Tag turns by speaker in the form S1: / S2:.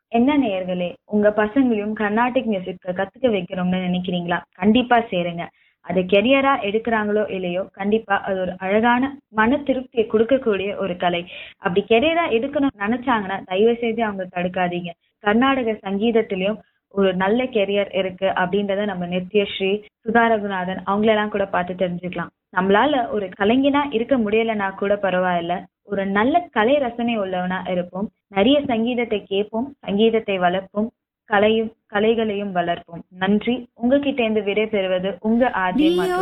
S1: என்ன நேயர்களே உங்க பசங்களையும் கர்நாடிக் மியூசிக் கத்துக்க வைக்கணும்னு நினைக்கிறீங்களா கண்டிப்பா சேருங்க அது கெரியரா எடுக்கிறாங்களோ இல்லையோ கண்டிப்பா அது ஒரு அழகான மன திருப்தியை கொடுக்கக்கூடிய ஒரு கலை அப்படி கெரியரா எடுக்கணும்னு நினைச்சாங்கன்னா தயவு செய்து அவங்க தடுக்காதீங்க கர்நாடக சங்கீதத்திலயும் ஒரு நல்ல கெரியர் இருக்கு அப்படின்றத நம்ம நித்யஸ்ரீ சுதா ரகுநாதன் அவங்களெல்லாம் கூட பார்த்து தெரிஞ்சுக்கலாம் நம்மளால ஒரு கலைஞனா இருக்க முடியலன்னா கூட பரவாயில்ல ஒரு நல்ல கலை ரசனை உள்ளவனா இருப்போம் நிறைய சங்கீதத்தை கேட்போம் சங்கீதத்தை வளர்ப்போம் கலையும் கலைகளையும் வளர்ப்போம் நன்றி உங்ககிட்ட இருந்து விடை பெறுவது உங்க ஆர்ஜே மற்றும்